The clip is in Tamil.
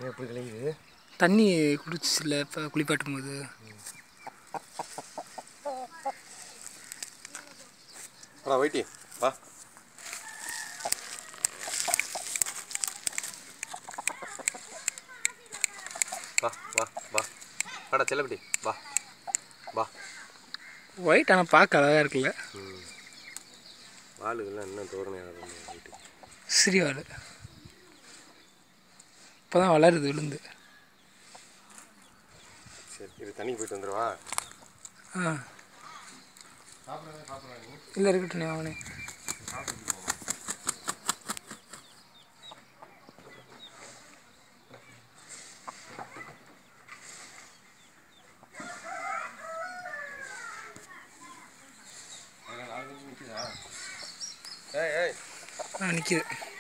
எப்படி கிளையுது தண்ணி குடிச்சில்ல இப்போ குளிப்பாட்டும் போது வாடா வைட்டி வா வா வா வா வாடா செல்லப்பட்டி வா வா ஒயிட் ஆனால் பார்க்க அழகாக இருக்குல்ல வாளுகள்லாம் இன்னும் தோரணையாக வைட்டு சிறிவாள் இப்போ தான் வளருது விழுந்து சரி இது தண்ணி போயிட்டு வந்துடுவா ஆ இல்லை இருக்கட்டும் அவனே ஏய் ஏய் ஆ நிற்கிது